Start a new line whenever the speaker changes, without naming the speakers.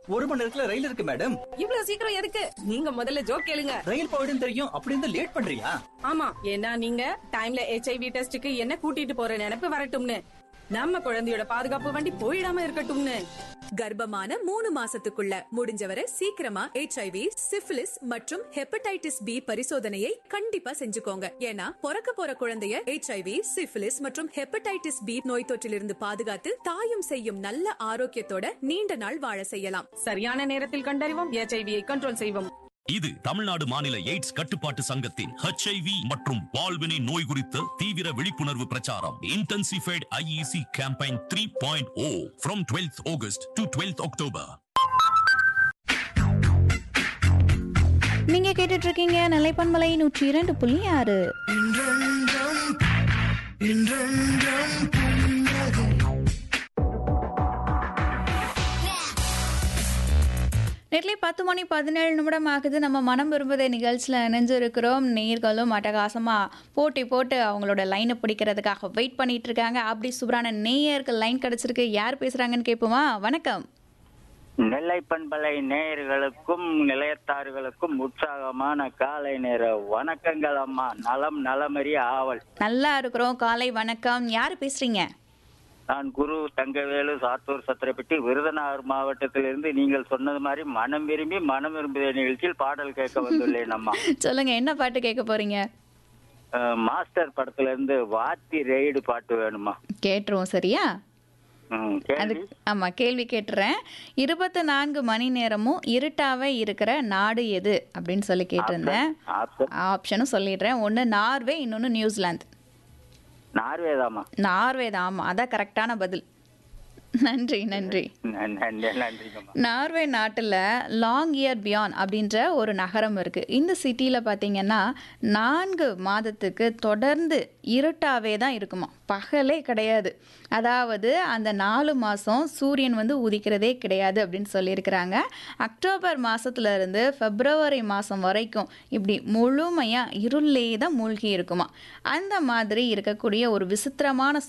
ஒரு மணி நேரத்துல ரயில் இருக்கு மேடம்
இவ்வளவு சீக்கிரம் எதுக்கு நீங்க முதல்ல ஜோக் கேளுங்க
ரயில் போயிடும் தெரியும் அப்படி இருந்து லேட் பண்றியா
ஆமா ஏன்னா நீங்க டைம்ல ஹெச்ஐவி டெஸ்டுக்கு என்ன கூட்டிட்டு போற நினைப்பு வரட்டும்னு நம்ம குழந்தையோட பாதுகாப்பு வண்டி போயிடாம இருக்கட்டும்னு
கர்ப்பமான மூணு மாசத்துக்குள்ள முடிஞ்சவரை சீக்கிரமா ஹெச்ஐவி சிஃபிலிஸ் மற்றும் ஹெப்படைட்டிஸ் பி பரிசோதனையை கண்டிப்பா செஞ்சுக்கோங்க ஏன்னா பிறக்க போற குழந்தைய ஹெச்ஐவி சிஃபிலிஸ் மற்றும் ஹெப்படைட்டிஸ் பி நோய் தொற்றிலிருந்து பாதுகாத்து தாயும் செய்யும் நல்ல ஆரோக்கியத்தோட நீண்ட நாள் வாழ செய்யலாம்
சரியான நேரத்தில் கண்டறிவோம் ஹெச்ஐவியை கண்ட்ரோல் செய்வோம்
இது தமிழ்நாடு மாநில எய்ட்ஸ் கட்டுப்பாட்டு சங்கத்தின் ஹெச்ஐவி மற்றும் வாழ்வினை நோய் குறித்த தீவிர விழிப்புணர்வு பிரச்சாரம் intensified IEC campaign three point O from twelfth August to twelfth October
நீங்க கேட்டுட்டு இருக்கீங்க நிலைப்பன்மலை நூற்றி இரண்டு புள்ளி ஆறு நெட்லி பத்து மணி பதினேழு நிமிடம் ஆகுது நம்ம மனம் விரும்புதே நிகழ்ச்சியில் இணைஞ்சிருக்கிறோம் நேர்களும் அட்டகாசமாக போட்டி போட்டு அவங்களோட லைனை பிடிக்கிறதுக்காக வெயிட் பண்ணிட்டு இருக்காங்க அப்படி சூப்பரான நேயர்கள் லைன் கிடைச்சிருக்கு யார் பேசுறாங்கன்னு கேட்போமா வணக்கம்
நெல்லை பண்பலை நேயர்களுக்கும் நிலையத்தார்களுக்கும் உற்சாகமான காலை நேர வணக்கங்கள் அம்மா நலம் நலமறிய ஆவல்
நல்லா இருக்கிறோம் காலை வணக்கம் யார் பேசுறீங்க
நான் குரு தங்கவேலு சாத்தூர் சத்திரப்பட்டி விருதுநகர் மாவட்டத்திலிருந்து நீங்கள் சொன்னது மாதிரி மனம் விரும்பி மனம் விரும்பிய நிகழ்ச்சியில் பாடல் கேட்க வந்துள்ளேன் அம்மா
சொல்லுங்க என்ன பாட்டு கேட்க போறீங்க
அஹ், மாஸ்டர் படத்துல இருந்து வாத்தி ரெய்டு பாட்டு வேணுமா
கேட்டுருவோம் சரியா
ம்,
அது
கேள்வி
ஆமா கேள்வி கேட்டுறேன் இருபத்தி நான்கு மணி நேரமும் இருட்டாவே இருக்கிற நாடு எது அப்படின்னு சொல்லி கேட்டிருந்தேன்
ஆப்ஷன்
ஆப்ஷனும் சொல்லிடுறேன் ஒன்று நார்வே இன்னொன்று நியூசிலாந்து
நார்வேதாமா
நார்வே தான் ஆமாம் அதான் கரெக்டான பதில் நன்றி நன்றி
நன்றிங்கம்மா
நார்வே நாட்டில் லாங் இயர் பியான் அப்படின்ற ஒரு நகரம் இருக்குது இந்த சிட்டியில் பார்த்தீங்கன்னா நான்கு மாதத்துக்கு தொடர்ந்து இருட்டாவே தான் இருக்குமா பகலே கிடையாது அதாவது அந்த நாலு மாதம் சூரியன் வந்து உதிக்கிறதே கிடையாது அப்படின்னு சொல்லியிருக்கிறாங்க அக்டோபர் மாசத்துல இருந்து பிப்ரவரி மாதம் வரைக்கும் இப்படி முழுமையாக இருளே தான் மூழ்கி இருக்குமா அந்த மாதிரி இருக்கக்கூடிய ஒரு விசித்திரமான